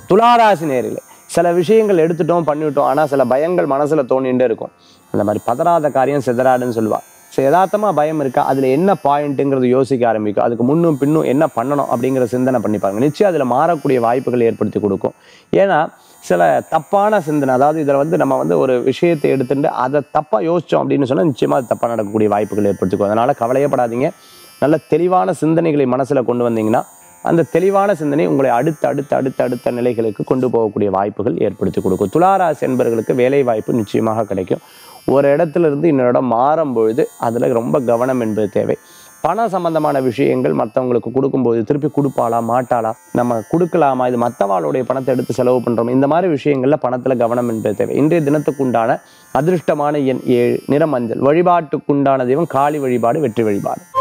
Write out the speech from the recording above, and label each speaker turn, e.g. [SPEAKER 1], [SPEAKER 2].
[SPEAKER 1] துளாராசி நேரில் சில விஷயங்கள் எடுத்துட்டோம் பண்ணிவிட்டோம் ஆனால் சில பயங்கள் மனசில் தோணிகிட்டே இருக்கும் அந்த மாதிரி பதறாத காரியம் சிதறாடுன்னு சொல்லுவா ஸோ யதார்த்தமாக பயம் இருக்கா அதில் என்ன பாயிண்ட்டுங்கிறது யோசிக்க ஆரம்பிக்கும் அதுக்கு முன்னும் பின்னும் என்ன பண்ணணும் அப்படிங்கிற சிந்தனை பண்ணி பாருங்க நிச்சயம் அதில் மாறக்கூடிய வாய்ப்புகள் ஏற்படுத்தி கொடுக்கும் ஏன்னா சில தப்பான சிந்தனை அதாவது இதில் வந்து நம்ம வந்து ஒரு விஷயத்தை எடுத்துட்டு அதை தப்பாக யோசித்தோம் அப்படின்னு சொன்னால் நிச்சயமாக அது தப்பாக நடக்கக்கூடிய வாய்ப்புகள் ஏற்படுத்திக்கும் அதனால் கவலையப்படாதீங்க நல்ல தெளிவான சிந்தனைகளை மனசில் கொண்டு வந்தீங்கன்னா அந்த தெளிவான சிந்தனை உங்களை அடுத்த அடுத்த அடுத்த அடுத்த நிலைகளுக்கு கொண்டு போகக்கூடிய வாய்ப்புகள் ஏற்படுத்தி கொடுக்கும் துளாராசி என்பவர்களுக்கு வேலை வாய்ப்பு நிச்சயமாக கிடைக்கும் ஒரு இடத்துல இருந்து இன்னொரு இடம் மாறும் பொழுது அதில் ரொம்ப கவனம் என்பது தேவை பண சம்பந்தமான விஷயங்கள் மற்றவங்களுக்கு கொடுக்கும்போது திருப்பி கொடுப்பாளா மாட்டாளா நம்ம கொடுக்கலாமா இது மற்றவாளுடைய பணத்தை எடுத்து செலவு பண்ணுறோம் இந்த மாதிரி விஷயங்களில் பணத்தில் கவனம் என்பது தேவை இன்றைய தினத்துக்குண்டான அதிர்ஷ்டமான எண் ஏழு நிற மஞ்சள் வழிபாட்டுக்குண்டான தெய்வம் காளி வழிபாடு வெற்றி வழிபாடு